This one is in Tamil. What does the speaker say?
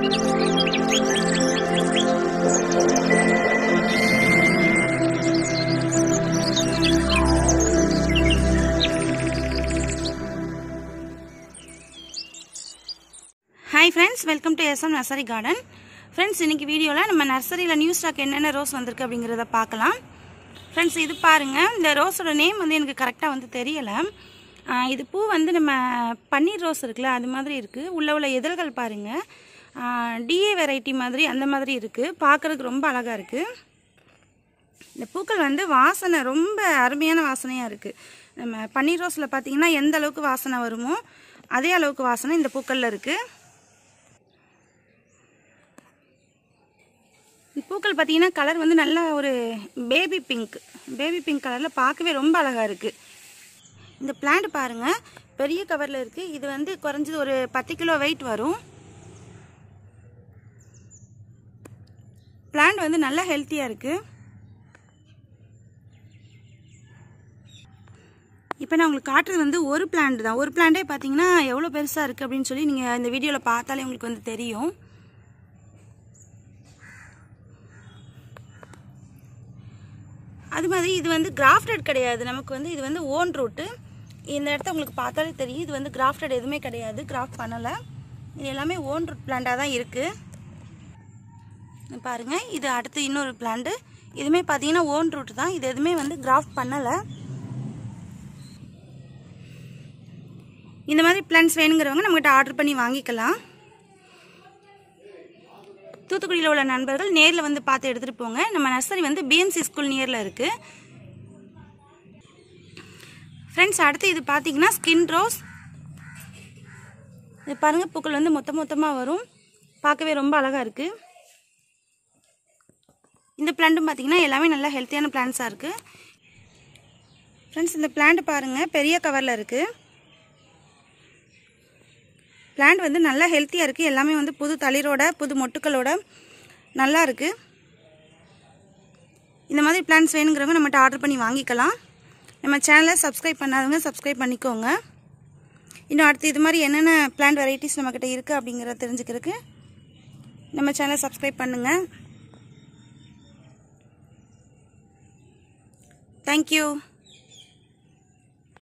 hi friends welcome to SM nursery garden friends இன்னைக்கு வீடியோவில் நம்ம நர்சரியில் நியூ ஸ்டாக் என்னென்ன ரோஸ் வந்திருக்கு அப்படிங்கிறத பார்க்கலாம் ஃப்ரெண்ட்ஸ் இது பாருங்கள் இந்த ரோஸோட நேம் வந்து எனக்கு கரெக்டாக வந்து தெரியலை ஆஹ் இது பூ வந்து நம்ம பன்னீர் ரோஸ் இருக்குல்ல அது மாதிரி இருக்குது உள்ள உள்ள இதழ்கள் பாருங்கள் டிஏ வெரைட்டி மாதிரி அந்த மாதிரி இருக்குது பார்க்குறதுக்கு ரொம்ப அழகாக இருக்குது இந்த பூக்கள் வந்து வாசனை ரொம்ப அருமையான வாசனையாக இருக்குது நம்ம பன்னீர் ரோஸில் பார்த்தீங்கன்னா எந்த அளவுக்கு வாசனை வருமோ அதே அளவுக்கு வாசனை இந்த பூக்களில் இருக்குது இந்த பூக்கள் பார்த்தீங்கன்னா கலர் வந்து நல்ல ஒரு பேபி பிங்க் பேபி பிங்க் கலரில் பார்க்கவே ரொம்ப அழகாக இருக்குது இந்த பிளான்ட் பாருங்கள் பெரிய கவரில் இருக்குது இது வந்து குறைஞ்சது ஒரு பத்து கிலோ வெயிட் வரும் பிளான்ட் வந்து நல்லா ஹெல்த்தியாக இருக்குது இப்போ நான் உங்களுக்கு காட்டுறது வந்து ஒரு பிளான்ட் தான் ஒரு பிளான்ட்டே பார்த்தீங்கன்னா எவ்வளோ பெருசாக இருக்குது அப்படின்னு சொல்லி நீங்கள் இந்த வீடியோவில் பார்த்தாலே உங்களுக்கு வந்து தெரியும் அது மாதிரி இது வந்து கிராஃப்டட் கிடையாது நமக்கு வந்து இது வந்து ஓன் ரூட்டு இந்த இடத்த உங்களுக்கு பார்த்தாலே தெரியும் இது வந்து கிராஃப்டட் எதுவுமே கிடையாது கிராஃப்ட் பண்ணலை இது எல்லாமே ஓன் ரூட் பிளான்ட்டாக தான் இருக்குது பாருங்கள் இது அடுத்து இன்னொரு பிளான்ட்டு இதுவுமே பார்த்தீங்கன்னா ஓன் ரூட் தான் இது எதுவுமே வந்து கிராஃப்ட் பண்ணலை இந்த மாதிரி பிளான்ஸ் வேணுங்கிறவங்க நம்மகிட்ட ஆர்டர் பண்ணி வாங்கிக்கலாம் தூத்துக்குடியில் உள்ள நண்பர்கள் நேரில் வந்து பார்த்து எடுத்துகிட்டு போங்க நம்ம நர்சரி வந்து பிஎன்சி ஸ்கூல் நியரில் இருக்குது ஃப்ரெண்ட்ஸ் அடுத்து இது பார்த்தீங்கன்னா ஸ்கின் ரோஸ் இது பாருங்கள் பூக்கள் வந்து மொத்த மொத்தமாக வரும் பார்க்கவே ரொம்ப அழகாக இருக்குது இந்த பிளான்ட்டும் பார்த்தீங்கன்னா எல்லாமே நல்லா ஹெல்த்தியான பிளான்ஸாக இருக்குது ஃப்ரெண்ட்ஸ் இந்த பிளான்ட் பாருங்கள் பெரிய கவரில் இருக்குது பிளான்ட் வந்து நல்லா ஹெல்த்தியாக இருக்குது எல்லாமே வந்து புது தளிரோட புது மொட்டுக்களோட நல்லா இருக்குது இந்த மாதிரி பிளான்ஸ் வேணுங்கிறவங்க நம்மகிட்ட ஆர்டர் பண்ணி வாங்கிக்கலாம் நம்ம சேனலை சப்ஸ்கிரைப் பண்ணாதவங்க சப்ஸ்கிரைப் பண்ணிக்கோங்க இன்னும் அடுத்து இது மாதிரி என்னென்ன பிளான்ட் வெரைட்டிஸ் நம்மக்கிட்ட இருக்குது அப்படிங்கிறத தெரிஞ்சுக்கிறதுக்கு நம்ம சேனலை சப்ஸ்கிரைப் பண்ணுங்கள் தேங்க்யூ